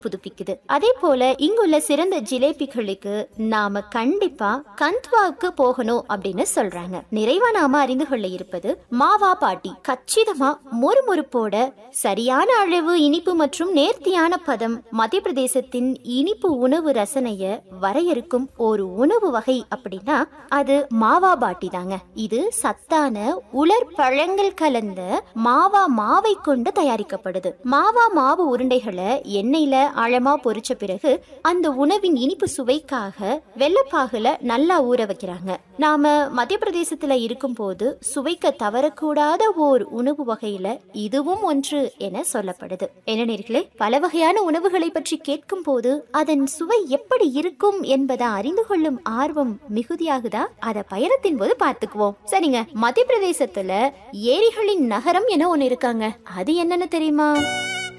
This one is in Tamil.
புதுப்பிக்குது அதே போல இங்குள்ள சிறந்த ஜிலேபிகளுக்கு நாம கண்டிப்பா கந்த்வாவுக்கு போகணும் அப்படின்னு சொல்றாங்க நிறைவா நாம அறிந்து கொள்ள இருப்பது மாவா பாட்டி கச்சிதமா மொறுமொறுப்போட சரியான அளவு இனிப்பு மற்றும் நேர்த்தியான பதம் மத்திய பிரதேசத்தின் இனிப்பு உணவு ரசனைய வரையறுக்கும் ஒரு உணவு வகை அப்படின்னா அது மாவா பாட்டி தாங்க இது சத்தான உலர் பழங்கள் கலந்த மாவா மாவை கொண்டு தயாரிக்கப்படுது மாவா மாவு உருண்டைகளை எண்ணெயில ஆழமா பொரிச்ச பிறகு அந்த உணவின் இனிப்பு சுவைக்காக வெள்ளப்பாகுல நல்லா ஊற வைக்கிறாங்க நாம மத்திய பிரதேசத்துல இருக்கும் போது சுவைக்க தவறக்கூடாத ஓர் உணவு வகையில இதுவும் ஒன்று என சொல்லப்படுது என்ன நேர்களே பல வகையான உணவுகளை பற்றி கேட்கும் போது அதன் சுவை எப்படி இருக்கும் என்பதை அறிந்து கொள்ளும் ஆர்வம் மிகுதியாகுதா அத பயணத்தின் போது பார்த்துக்குவோம் சரிங்க மத்திய பிரதேசத்துல ஏரிகளின் நகரம் என ஒண்ணு இருக்காங்க அது என்னன்னு தெரியுமா